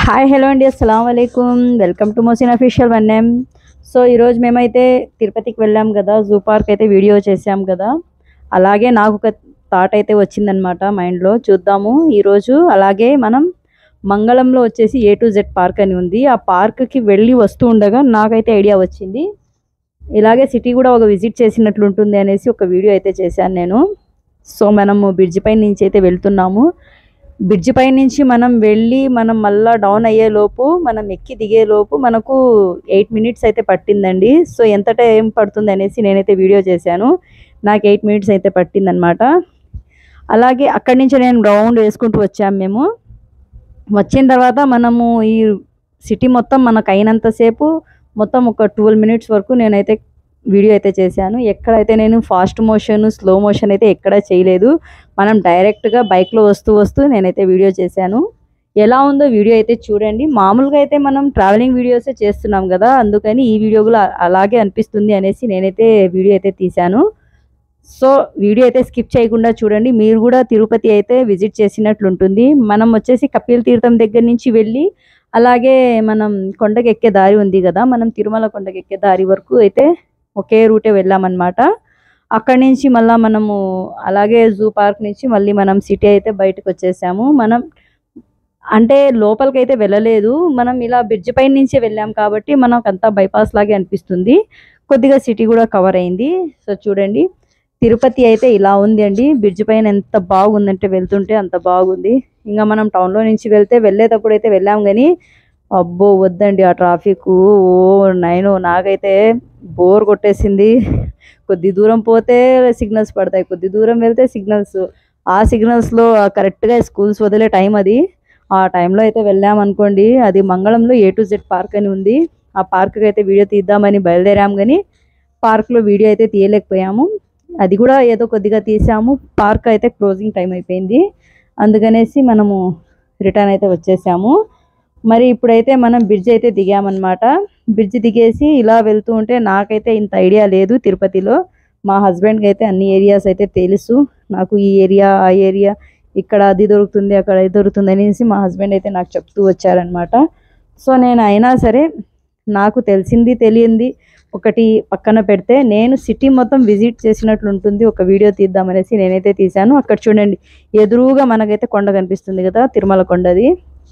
hi hello అండి అస్సలం అయికుం welcome to Mohsin official one name so ఈరోజు మేమైతే తిరుపతికి వెళ్ళాం కదా జూ పార్క్ అయితే వీడియో చేసాం కదా అలాగే నాకు ఒక థాట్ అయితే వచ్చిందనమాట మైండ్లో చూద్దాము ఈరోజు అలాగే మనం మంగళంలో వచ్చేసి ఏ టు జెడ్ పార్క్ అని ఉంది ఆ పార్క్కి వెళ్ళి వస్తూ ఉండగా నాకైతే ఐడియా వచ్చింది ఇలాగే సిటీ కూడా ఒక విజిట్ చేసినట్లు ఉంటుంది అనేసి ఒక వీడియో అయితే చేశాను నేను సో మనము బ్రిడ్జ్ పై నుంచి అయితే వెళ్తున్నాము బ్రిడ్జ్ పై నుంచి మనం వెళ్ళి మనం మళ్ళా డౌన్ అయ్యే లోపు మనం ఎక్కి దిగే లోపు మనకు ఎయిట్ మినిట్స్ అయితే పట్టిందండి సో ఎంత టైం పడుతుంది అనేసి నేనైతే వీడియో చేశాను నాకు ఎయిట్ మినిట్స్ అయితే పట్టిందనమాట అలాగే అక్కడి నుంచి నేను రౌండ్ వేసుకుంటూ వచ్చాము మేము వచ్చిన తర్వాత మనము ఈ సిటీ మొత్తం మనకు అయినంతసేపు మొత్తం ఒక ట్వెల్వ్ మినిట్స్ వరకు నేనైతే వీడియో అయితే చేశాను ఎక్కడైతే నేను ఫాస్ట్ మోషన్ స్లో మోషన్ అయితే ఎక్కడా చేయలేదు మనం డైరెక్ట్గా బైక్లో వస్తూ వస్తూ నేనైతే వీడియో చేశాను ఎలా ఉందో వీడియో అయితే చూడండి మామూలుగా అయితే మనం ట్రావెలింగ్ వీడియోసే చేస్తున్నాం కదా అందుకని ఈ వీడియో కూడా అలాగే అనిపిస్తుంది అనేసి నేనైతే వీడియో అయితే తీశాను సో వీడియో అయితే స్కిప్ చేయకుండా చూడండి మీరు కూడా తిరుపతి అయితే విజిట్ చేసినట్లు ఉంటుంది మనం వచ్చేసి కపిల్ తీర్థం దగ్గర నుంచి వెళ్ళి అలాగే మనం కొండకి ఎక్కే దారి ఉంది కదా మనం తిరుమల కొండకి ఎక్కే దారి వరకు అయితే ఒకే రూటే వెళ్ళామన్నమాట అక్కడి నుంచి మళ్ళీ మనము అలాగే జూ పార్క్ నుంచి మళ్ళీ మనం సిటీ అయితే బయటకు వచ్చేసాము మనం అంటే లోపలికి అయితే వెళ్ళలేదు మనం ఇలా బ్రిడ్జ్ పైన నుంచే వెళ్ళాం కాబట్టి మనకు అంతా బైపాస్ లాగే అనిపిస్తుంది కొద్దిగా సిటీ కూడా కవర్ అయింది సో చూడండి తిరుపతి అయితే ఇలా ఉంది అండి బ్రిడ్జ్ పైన ఎంత బాగుందంటే వెళ్తుంటే అంత బాగుంది ఇంకా మనం టౌన్లో నుంచి వెళ్తే వెళ్ళేటప్పుడు అయితే వెళ్ళాం కానీ అబ్బో వద్దండి ఆ ట్రాఫిక్ ఓ నైను నాకైతే బోర్ కొట్టేసింది కొద్ది దూరం పోతే సిగ్నల్స్ పడతాయి కొద్ది దూరం వెళ్తే సిగ్నల్స్ ఆ సిగ్నల్స్లో కరెక్ట్గా స్కూల్స్ వదిలే టైం అది ఆ టైంలో అయితే వెళ్ళామనుకోండి అది మంగళంలో ఏ టు జెడ్ పార్క్ అని ఉంది ఆ పార్క్కి అయితే వీడియో తీద్దామని బయలుదేరాం కానీ పార్క్లో వీడియో అయితే తీయలేకపోయాము అది కూడా ఏదో కొద్దిగా తీసాము పార్క్ అయితే క్లోజింగ్ టైం అయిపోయింది అందుకనేసి మనము రిటర్న్ అయితే వచ్చేసాము మరి ఇప్పుడైతే మనం బ్రిడ్జ్ అయితే దిగామన్నమాట బ్రిడ్జ్ దిగేసి ఇలా వెళ్తూ ఉంటే నాకైతే ఇంత ఐడియా లేదు తిరుపతిలో మా హస్బెండ్కి అయితే అన్ని ఏరియాస్ అయితే తెలుసు నాకు ఈ ఏరియా ఆ ఏరియా ఇక్కడ అది దొరుకుతుంది అక్కడ ఇది దొరుకుతుంది అనేసి మా హస్బెండ్ అయితే నాకు చెప్తూ వచ్చారనమాట సో నేను అయినా సరే నాకు తెలిసింది తెలియంది ఒకటి పక్కన పెడితే నేను సిటీ మొత్తం విజిట్ చేసినట్లు ఉంటుంది ఒక వీడియో తీద్దామనేసి నేనైతే తీశాను అక్కడ చూడండి ఎదురుగా మనకైతే కొండ కనిపిస్తుంది కదా తిరుమల కొండది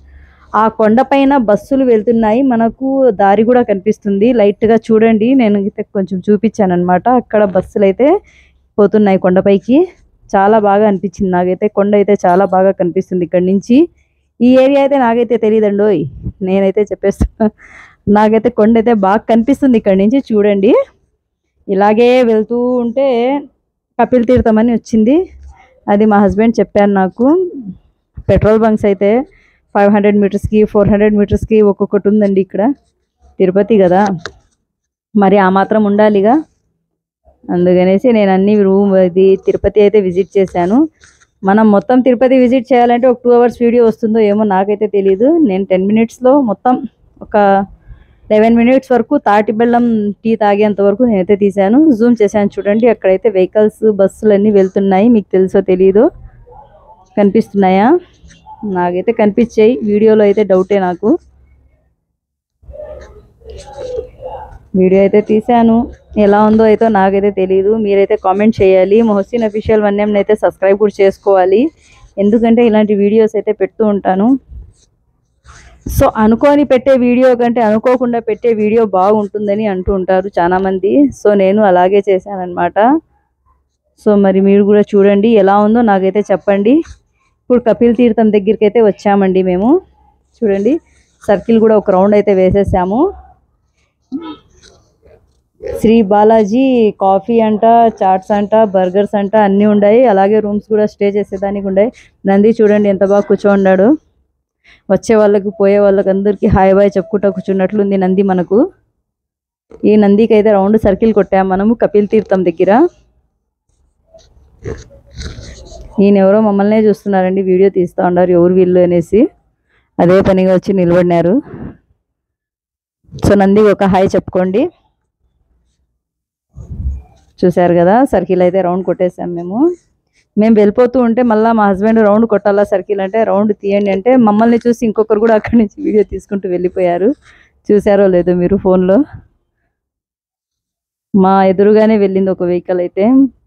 ఆ కొండపైన బస్సులు వెళ్తున్నాయి మనకు దారి కూడా కనిపిస్తుంది లైట్గా చూడండి నేను అయితే కొంచెం చూపించాను అనమాట అక్కడ బస్సులు అయితే పోతున్నాయి కొండపైకి చాలా బాగా అనిపించింది నాకైతే కొండ అయితే చాలా బాగా కనిపిస్తుంది ఇక్కడ నుంచి ఈ ఏరియా అయితే నాకైతే తెలియదండోయ్ నేనైతే చెప్పేస్తున్నా నాకైతే కొండ అయితే బాగా కనిపిస్తుంది ఇక్కడ నుంచి చూడండి ఇలాగే వెళ్తూ ఉంటే కపిల్ తీర్థం అని వచ్చింది అది మా హస్బెండ్ చెప్పారు నాకు పెట్రోల్ బంక్స్ అయితే ఫైవ్ హండ్రెడ్ మీటర్స్కి ఫోర్ హండ్రెడ్ మీటర్స్కి ఒక్కొక్కటి ఉందండి ఇక్కడ తిరుపతి కదా మరి ఆ మాత్రం ఉండాలిగా అందుకనేసి నేను అన్ని రూమ్ ఇది తిరుపతి అయితే విజిట్ చేశాను మనం మొత్తం తిరుపతి విజిట్ చేయాలంటే ఒక టూ అవర్స్ వీడియో వస్తుందో ఏమో నాకైతే తెలియదు నేను టెన్ మినిట్స్లో మొత్తం ఒక లెవెన్ మినిట్స్ వరకు తాటి బెల్లం టీ తాగేంత వరకు నేనైతే తీశాను జూమ్ చేశాను చూడండి అక్కడైతే వెహికల్స్ బస్సులు అన్నీ వెళ్తున్నాయి మీకు తెలుసో తెలియదు కనిపిస్తున్నాయా నాకైతే కనిపించాయి వీడియోలో అయితే డౌటే నాకు వీడియో అయితే తీశాను ఎలా ఉందో అయితే నాకైతే తెలియదు మీరైతే కామెంట్ చేయాలి మొహసిన్ అఫీషియల్ వన్ నేమ్ని అయితే సబ్స్క్రైబ్ కూడా చేసుకోవాలి ఎందుకంటే ఇలాంటి వీడియోస్ అయితే పెడుతూ ఉంటాను సో అనుకోని పెట్టే వీడియో కంటే అనుకోకుండా పెట్టే వీడియో బాగుంటుందని అంటూ ఉంటారు చాలామంది సో నేను అలాగే చేశానన్నమాట సో మరి మీరు కూడా చూడండి ఎలా ఉందో నాకైతే చెప్పండి ఇప్పుడు కపిల్ తీర్థం దగ్గరికి అయితే వచ్చామండి మేము చూడండి సర్కిల్ కూడా ఒక రౌండ్ అయితే వేసేసాము శ్రీ బాలాజీ కాఫీ అంట చాట్స్ అంట బర్గర్స్ అంట అన్నీ ఉన్నాయి అలాగే రూమ్స్ కూడా స్టే చేసేదానికి ఉన్నాయి నంది చూడండి ఎంత బాగా కూర్చోన్నాడు వచ్చే వాళ్ళకి పోయే వాళ్ళకి అందరికీ హాయ్ బాయ్ చెప్పుకుంటా కూర్చున్నట్లుంది నంది మనకు ఈ నందికి అయితే రౌండ్ సర్కిల్ కొట్టాము మనము కపిల్ తీర్థం దగ్గర ఈయన ఎవరో మమ్మల్నే చూస్తున్నారండి వీడియో తీస్తూ ఉన్నారు ఎవరు వీళ్ళు అనేసి అదే పనిగా వచ్చి నిలబడినారు సో నంది ఒక హాయ్ చెప్పుకోండి చూశారు కదా సర్కిల్ అయితే రౌండ్ కొట్టేసాం మేము మేము వెళ్ళిపోతూ ఉంటే మళ్ళీ మా హస్బెండ్ రౌండ్ కొట్టాలా సర్కిల్ అంటే రౌండ్ తీయండి అంటే మమ్మల్ని చూసి ఇంకొకరు కూడా అక్కడి నుంచి వీడియో తీసుకుంటూ వెళ్ళిపోయారు చూసారో లేదో మీరు ఫోన్లో మా ఎదురుగానే వెళ్ళింది ఒక వెహికల్ అయితే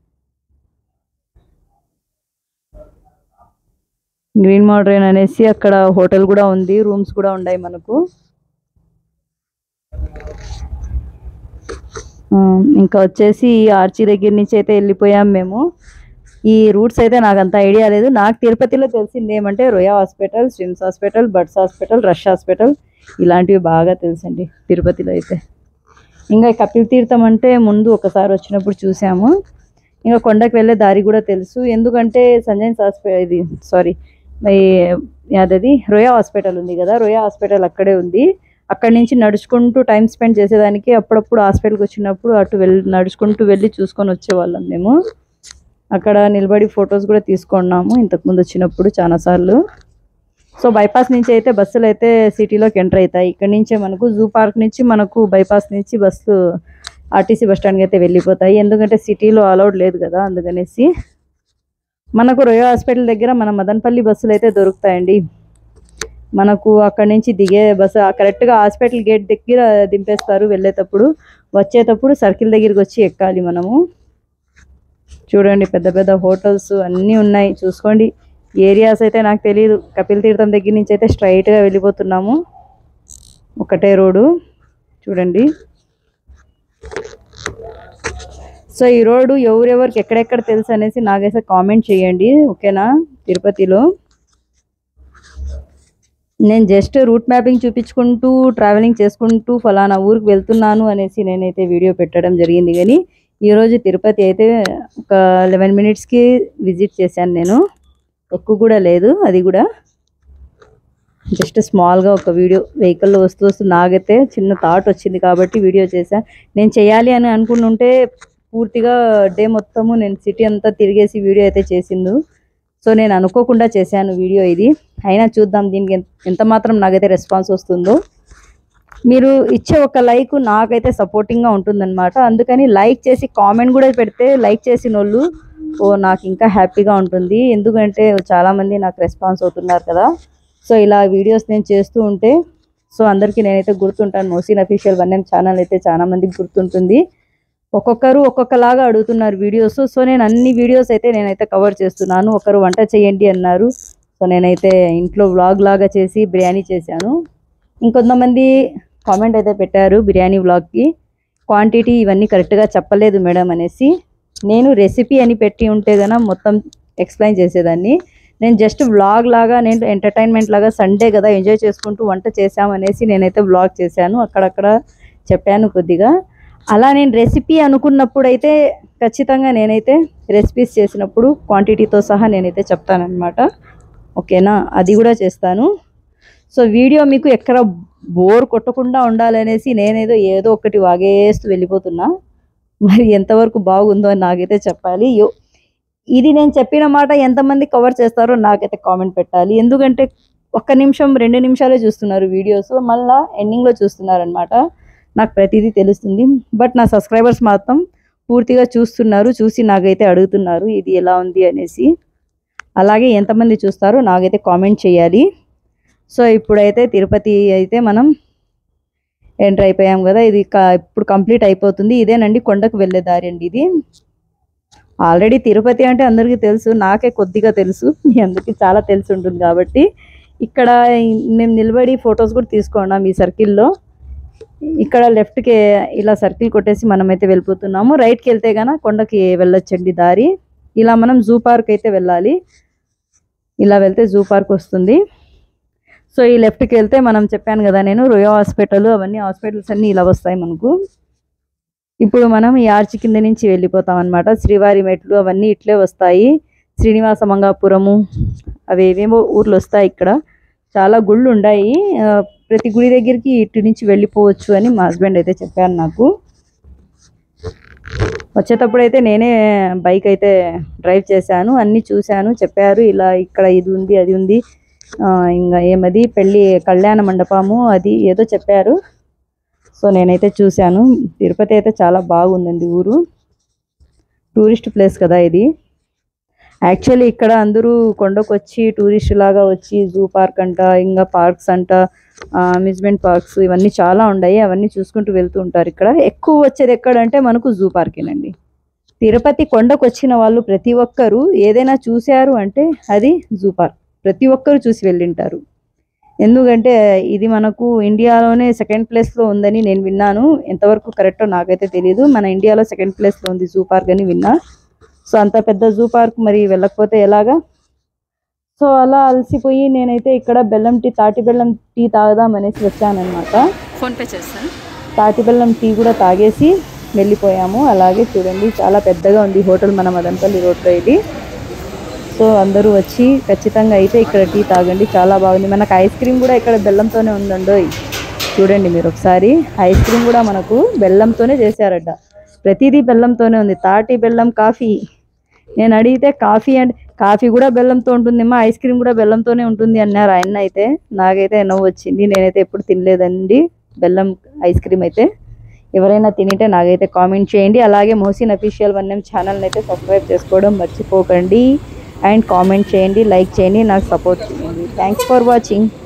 గ్రీన్ మౌంటైన్ అనేసి అక్కడ హోటల్ కూడా ఉంది రూమ్స్ కూడా ఉన్నాయి మనకు ఆ, ఇంకా వచ్చేసి ఆర్చి దగ్గర నుంచి అయితే వెళ్ళిపోయాం మేము ఈ రూట్స్ అయితే నాకు అంత ఐడియా లేదు నాకు తిరుపతిలో తెలిసింది ఏమంటే రొయా హాస్పిటల్ స్విమ్స్ హాస్పిటల్ బడ్స్ హాస్పిటల్ రష్ హాస్పిటల్ ఇలాంటివి బాగా తెలుసండి తిరుపతిలో అయితే ఇంకా ఈ కపిల్ తీర్థం అంటే ముందు ఒకసారి వచ్చినప్పుడు చూసాము ఇంకా కొండకు వెళ్ళే దారి కూడా తెలుసు ఎందుకంటే సంజయ్ హాస్పిటల్ ఇది సారీ అదది రొయా హాస్పిటల్ ఉంది కదా రొయా హాస్పిటల్ అక్కడే ఉంది అక్కడి నుంచి నడుచుకుంటూ టైం స్పెండ్ చేసేదానికి అప్పుడప్పుడు హాస్పిటల్కి వచ్చినప్పుడు అటు వెళ్ళి నడుచుకుంటూ వెళ్ళి చూసుకొని వచ్చేవాళ్ళం మేము అక్కడ నిలబడి ఫొటోస్ కూడా తీసుకున్నాము ఇంతకుముందు వచ్చినప్పుడు చాలాసార్లు సో బైపాస్ నుంచి అయితే బస్సులు అయితే సిటీలోకి ఎంటర్ అవుతాయి ఇక్కడ నుంచే మనకు జూ పార్క్ నుంచి మనకు బైపాస్ నుంచి బస్సు ఆర్టీసీ బస్ స్టాండ్కి అయితే వెళ్ళిపోతాయి ఎందుకంటే సిటీలో అలౌడ్ లేదు కదా అందుకనేసి మనకు రొయో హాస్పిటల్ దగ్గర మన మదనపల్లి బస్సులు అయితే దొరుకుతాయండి మనకు అక్కడి నుంచి దిగే బస్సు కరెక్ట్గా హాస్పిటల్ గేట్ దగ్గర దింపేస్తారు వెళ్ళేటప్పుడు వచ్చేటప్పుడు సర్కిల్ దగ్గరికి వచ్చి ఎక్కాలి మనము చూడండి పెద్ద పెద్ద హోటల్స్ అన్నీ ఉన్నాయి చూసుకోండి ఏరియాస్ అయితే నాకు తెలియదు కపిల్ తీర్థం దగ్గర నుంచి అయితే స్ట్రైట్గా వెళ్ళిపోతున్నాము ఒకటే రోడ్డు చూడండి సో ఈ రోడ్డు ఎవరెవరికి ఎక్కడెక్కడ తెలుసు అనేసి నాకైతే కామెంట్ చేయండి ఓకేనా తిరుపతిలో నేను జస్ట్ రూట్ మ్యాపింగ్ చూపించుకుంటూ ట్రావెలింగ్ చేసుకుంటూ ఫలానా ఊరికి వెళ్తున్నాను అనేసి నేనైతే వీడియో పెట్టడం జరిగింది కానీ ఈరోజు తిరుపతి అయితే ఒక లెవెన్ మినిట్స్కి విజిట్ చేశాను నేను ఎక్కువ కూడా లేదు అది కూడా జస్ట్ స్మాల్గా ఒక వీడియో వెహికల్లో వస్తూ వస్తూ నాకైతే చిన్న థాట్ వచ్చింది కాబట్టి వీడియో చేశాను నేను చేయాలి అని అనుకుంటుంటే పూర్తిగా డే మొత్తము నేను సిటీ అంతా తిరిగేసి వీడియో అయితే చేసిండు సో నేను అనుకోకుండా చేశాను వీడియో ఇది అయినా చూద్దాం దీనికి ఎంత- ఎంత మాత్రం నాకైతే రెస్పాన్స్ వస్తుందో మీరు ఇచ్చే ఒక లైక్ నాకైతే సపోర్టింగ్గా ఉంటుందన్నమాట అందుకని లైక్ చేసి కామెంట్ కూడా పెడితే లైక్ చేసిన వాళ్ళు ఓ నాకు ఇంకా హ్యాపీగా ఉంటుంది ఎందుకంటే చాలామంది నాకు రెస్పాన్స్ అవుతున్నారు కదా సో ఇలా వీడియోస్ నేను చేస్తూ ఉంటే సో అందరికీ నేనైతే గుర్తుంటాను మోసిన్ అఫీషియల్ వన్ ఛానల్ అయితే చాలా మందికి గుర్తుంటుంది ఒక్కొక్కరు ఒక్కొక్కలాగా అడుగుతున్నారు వీడియోస్ సో నేను అన్ని వీడియోస్ అయితే నేనైతే కవర్ చేస్తున్నాను ఒకరు వంట చేయండి అన్నారు సో నేనైతే ఇంట్లో వ్లాగ్ లాగా చేసి బిర్యానీ చేశాను ఇంకొంతమంది కామెంట్ అయితే పెట్టారు బిర్యానీ వ్లాగ్కి క్వాంటిటీ ఇవన్నీ కరెక్ట్గా చెప్పలేదు మేడం అనేసి నేను రెసిపీ అని పెట్టి ఉంటే గన మొత్తం ఎక్స్ప్లెయిన్ చేసేదాన్ని నేను జస్ట్ వ్లాగ్ లాగా నేను ఎంటర్టైన్మెంట్ లాగా సండే కదా ఎంజాయ్ చేసుకుంటూ వంట చేశామనేసి నేనైతే వ్లాగ్ చేశాను అక్కడక్కడ చెప్పాను కొద్దిగా అలా నేను రెసిపీ అనుకున్నప్పుడు అయితే ఖచ్చితంగా నేనైతే రెసిపీస్ చేసినప్పుడు క్వాంటిటీతో సహా నేనైతే చెప్తానన్నమాట ఓకేనా అది కూడా చేస్తాను సో వీడియో మీకు ఎక్కడ బోర్ కొట్టకుండా ఉండాలనేసి నేనేదో ఏదో ఒకటి వాగేస్తూ వెళ్ళిపోతున్నా మరి ఎంతవరకు బాగుందో అని నాకైతే చెప్పాలి యో ఇది నేను చెప్పిన మాట ఎంతమంది కవర్ చేస్తారో నాకైతే కామెంట్ పెట్టాలి ఎందుకంటే ఒక్క నిమిషం రెండు నిమిషాలే చూస్తున్నారు వీడియోస్ మళ్ళా ఎండింగ్లో చూస్తున్నారు అనమాట నాకు ప్రతిదీ తెలుస్తుంది బట్ నా సబ్స్క్రైబర్స్ మాత్రం పూర్తిగా చూస్తున్నారు చూసి నాకైతే అడుగుతున్నారు ఇది ఎలా ఉంది అనేసి అలాగే ఎంతమంది చూస్తారో నాకైతే కామెంట్ చేయాలి సో ఇప్పుడైతే తిరుపతి అయితే మనం ఎంటర్ అయిపోయాం కదా ఇది క- ఇప్పుడు కంప్లీట్ అయిపోతుంది ఇదేనండి కొండకు వెళ్ళే దారి అండి ఇది ఆల్రెడీ తిరుపతి అంటే అందరికీ తెలుసు నాకే కొద్దిగా తెలుసు మీ అందరికీ చాలా తెలిసి ఉంటుంది కాబట్టి ఇక్కడ మేము నిలబడి ఫొటోస్ కూడా తీసుకున్నాం ఈ సర్కిల్లో ఇక్కడ లెఫ్ట్కి ఇలా సర్కిల్ కొట్టేసి మనమైతే వెళ్ళిపోతున్నాము రైట్కి వెళ్తే గన కొండకి వెళ్ళొచ్చండి దారి ఇలా మనం జూ పార్క్ అయితే వెళ్ళాలి ఇలా వెళ్తే జూ పార్క్ వస్తుంది సో ఈ లెఫ్ట్కి వెళ్తే మనం చెప్పాను కదా నేను రోయో హాస్పిటల్ అవన్నీ హాస్పిటల్స్ అన్నీ ఇలా వస్తాయి మనకు ఇప్పుడు మనం ఈ ఆర్చి కింద నుంచి వెళ్ళిపోతాం అనమాట శ్రీవారి మెట్లు అవన్నీ ఇట్లే వస్తాయి శ్రీనివాస మంగాపురము అవి ఏవేమో ఊర్లు వస్తాయి ఇక్కడ చాలా గుళ్ళు ఉన్నాయి ఆ, ప్రతి గుడి దగ్గరికి ఇటు నుంచి వెళ్ళిపోవచ్చు అని మా హస్బెండ్ అయితే చెప్పారు నాకు వచ్చేటప్పుడు అయితే నేనే బైక్ అయితే డ్రైవ్ చేశాను అన్నీ చూశాను చెప్పారు ఇలా ఇక్కడ ఇది ఉంది అది ఉంది ఆ, ఇంకా ఏమది పెళ్ళి కళ్యాణ మండపము అది ఏదో చెప్పారు సో నేనైతే చూశాను తిరుపతి అయితే చాలా బాగుందండి ఊరు టూరిస్ట్ ప్లేస్ కదా ఇది యాక్చువల్లీ ఇక్కడ అందరూ కొండకు వచ్చి టూరిస్ట్ లాగా వచ్చి జూ పార్క్ అంట ఇంకా పార్క్స్ అంట అమ్యూజ్మెంట్ పార్క్స్ ఇవన్నీ చాలా ఉన్నాయి అవన్నీ చూసుకుంటూ వెళ్తూ ఉంటారు ఇక్కడ ఎక్కువ వచ్చేది ఎక్కడంటే మనకు జూ పార్కేనండి తిరుపతి కొండకు వచ్చిన వాళ్ళు ప్రతి ఒక్కరూ ఏదైనా చూశారు అంటే అది జూ పార్క్ ప్రతి ఒక్కరు చూసి వెళ్ళింటారు ఎందుకంటే ఇది మనకు ఇండియాలోనే సెకండ్ ప్లేస్లో ఉందని నేను విన్నాను ఎంతవరకు కరెక్టో నాకైతే తెలియదు మన ఇండియాలో సెకండ్ ప్లేస్లో ఉంది జూ పార్క్ అని విన్నా సో అంత పెద్ద జూ పార్క్ మరి వెళ్ళకపోతే ఎలాగా సో అలా అలసిపోయి నేనైతే ఇక్కడ బెల్లం టీ తాటి బెల్లం టీ తాగుదాం అనేసి వచ్చానన్నమాట ఫోన్పే చేస్తాను తాటి బెల్లం టీ కూడా తాగేసి వెళ్ళిపోయాము అలాగే చూడండి చాలా పెద్దగా ఉంది హోటల్ మన మదనపల్లి రోడ్లో ఇది సో అందరూ వచ్చి ఖచ్చితంగా అయితే ఇక్కడ టీ తాగండి చాలా బాగుంది మనకు ఐస్ క్రీమ్ కూడా ఇక్కడ బెల్లంతోనే ఉందండో చూడండి మీరు ఒకసారి ఐస్ క్రీమ్ కూడా మనకు బెల్లంతోనే చేశారట ప్రతిదీ బెల్లంతోనే ఉంది తాటి బెల్లం కాఫీ నేను అడిగితే కాఫీ అండ్ కాఫీ కూడా బెల్లంతో ఉంటుందేమో ఐస్ క్రీమ్ కూడా బెల్లంతోనే ఉంటుంది అన్నారు ఆయన అయితే నాకైతే నవ్వు వచ్చింది నేనైతే ఎప్పుడు తినలేదండి బెల్లం ఐస్ క్రీమ్ అయితే ఎవరైనా తినితే నాకైతే కామెంట్ చేయండి అలాగే మోసిన్ అఫీషియల్ వన్ ఛానల్ని అయితే సబ్స్క్రైబ్ చేసుకోవడం మర్చిపోకండి అండ్ కామెంట్ చేయండి లైక్ చేయండి నాకు సపోర్ట్ చేయండి థ్యాంక్స్ ఫర్ వాచింగ్